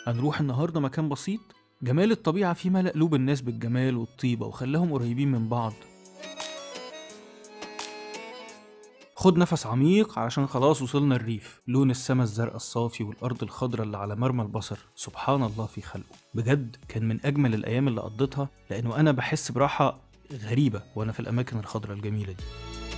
هنروح النهاردة مكان بسيط جمال الطبيعة فيه ملأ قلوب الناس بالجمال والطيبة وخلاهم قريبين من بعض خد نفس عميق علشان خلاص وصلنا الريف لون السما الزرقاء الصافي والأرض الخضراء اللي على مرمى البصر سبحان الله في خلقه بجد كان من أجمل الأيام اللي قضيتها لأنه أنا بحس براحة غريبة وأنا في الأماكن الخضراء الجميلة دي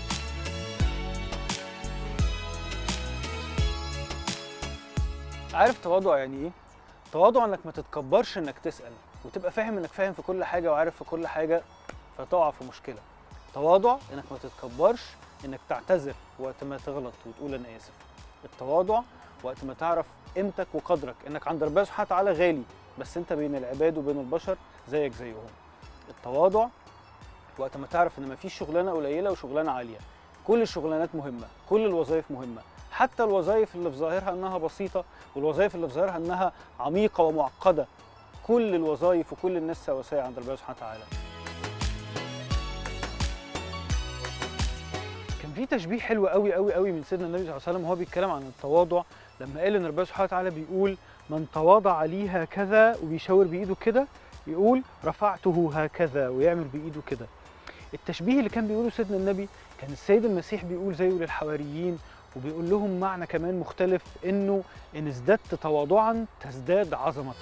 عارف تواضع يعني ايه؟ تواضع انك ما تتكبرش انك تسأل وتبقى فاهم انك فاهم في كل حاجة وعارف في كل حاجة فتقع في مشكلة. تواضع انك ما تتكبرش انك تعتذر وقت ما تغلط وتقول انا اسف. التواضع وقت ما تعرف قيمتك وقدرك انك عند ربنا سبحانه وتعالى غالي بس انت بين العباد وبين البشر زيك زيهم. التواضع وقت ما تعرف ان مفيش شغلانه قليله وشغلانه عاليه. كل الشغلانات مهمه، كل الوظائف مهمه، حتى الوظائف اللي في ظاهرها انها بسيطه والوظائف اللي في ظاهرها انها عميقه ومعقده كل الوظائف وكل الناس سواسيه عند ربنا سبحانه وتعالى كان في تشبيه حلو قوي قوي قوي من سيدنا النبي صلى الله عليه وسلم وهو بيتكلم عن التواضع لما قال ان ربنا سبحانه وتعالى بيقول من تواضع لي هكذا وبيشاور بايده كده يقول رفعته هكذا ويعمل بايده كده التشبيه اللي كان بيقوله سيدنا النبي كان السيد المسيح بيقول زيه للحواريين وبيقول لهم معنى كمان مختلف انه ان ازددت تواضعا تزداد عظمه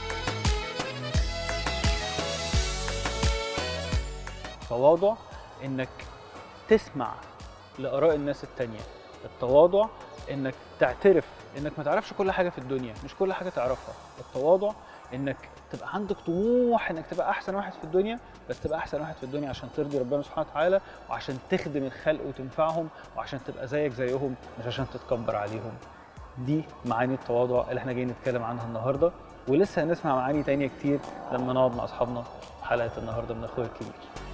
تواضع انك تسمع لاراء الناس التانية التواضع انك تعترف انك ما تعرفش كل حاجه في الدنيا مش كل حاجه تعرفها التواضع انك تبقى عندك طموح انك تبقى احسن واحد في الدنيا بس تبقى احسن واحد في الدنيا عشان ترضي ربنا سبحانه وتعالى وعشان تخدم الخلق وتنفعهم وعشان تبقى زيك زيهم مش عشان تتكبر عليهم دي معاني التواضع اللي احنا جايين نتكلم عنها النهارده ولسه هنسمع معاني تانية كتير لما نقعد مع اصحابنا في حلقه النهارده من اخويا الكبير